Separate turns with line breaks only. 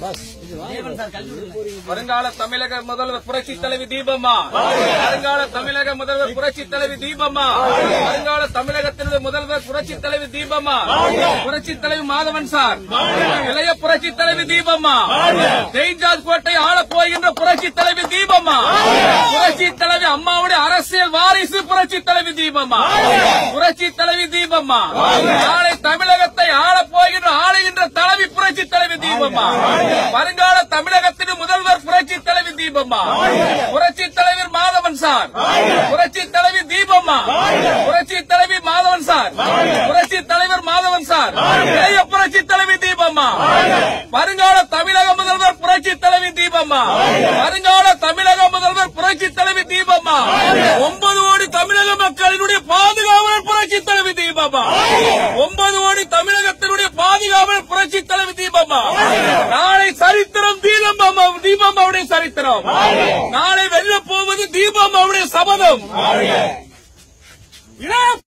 வருங்கால தமிழக முதல்வர் புரட்சி தலைவி தீபம்மா வருங்கால தமிழக முதல்வர் புரட்சி தலைவி தீபம்மா வருங்கால தமிழகத்தினுடைய முதல்வர் புரட்சி தலைவி தீபம்மா புரட்சி தலைவி மாதவன் சார் இளைய புரட்சி தலைவி தீபம்மா ஜெய்ஜாத் கோட்டை ஆளப் போகின்ற புரட்சி தலைவி தீபம்மா புரட்சி தலைவி அம்மாவுடைய அரசியல் வாரிசு புரட்சி தலைவி தீபம்மா புரட்சி தலைவி தீபம்மா நாளை தமிழகத்தை ஆளப் போகின்ற ஆளுகின்ற தலைவி புரட்சி தலைவி தீபம்மா வருங்கால தமிழகத்தின் முதல்வர் புரட்சி தலைவி தீபம்மா புரட்சி தலைவர் மாதவன் சார் புரட்சி தலைவி தீபம்மா புரட்சி தலைவி மாதவன் சார் புரட்சி தலைவர் மாதவன் சார் இளைய புரட்சி தலைவி தீபம்மா வருங்கால தமிழக முதல்வர் புரட்சி தலைவி தீபம்மா வருங்கால தமிழக முதல்வர் புரட்சி தலைவி தீபம்மா ஒன்பது கோடி தமிழக மக்களினுடைய பாதுகாவலர் புரட்சி தலைவி தீபம்மா ஒன்பது கோடி தமிழகத்தினுடைய பாதுகாவலர் புரட்சி தலைவி தீபம்மா நாளை சரித்திரம் தீபம்மா தீபம்மாவுடைய சரித்திரம் நாளை வெல்ல போவது தீபம்மாவுடைய சபதம் இளைய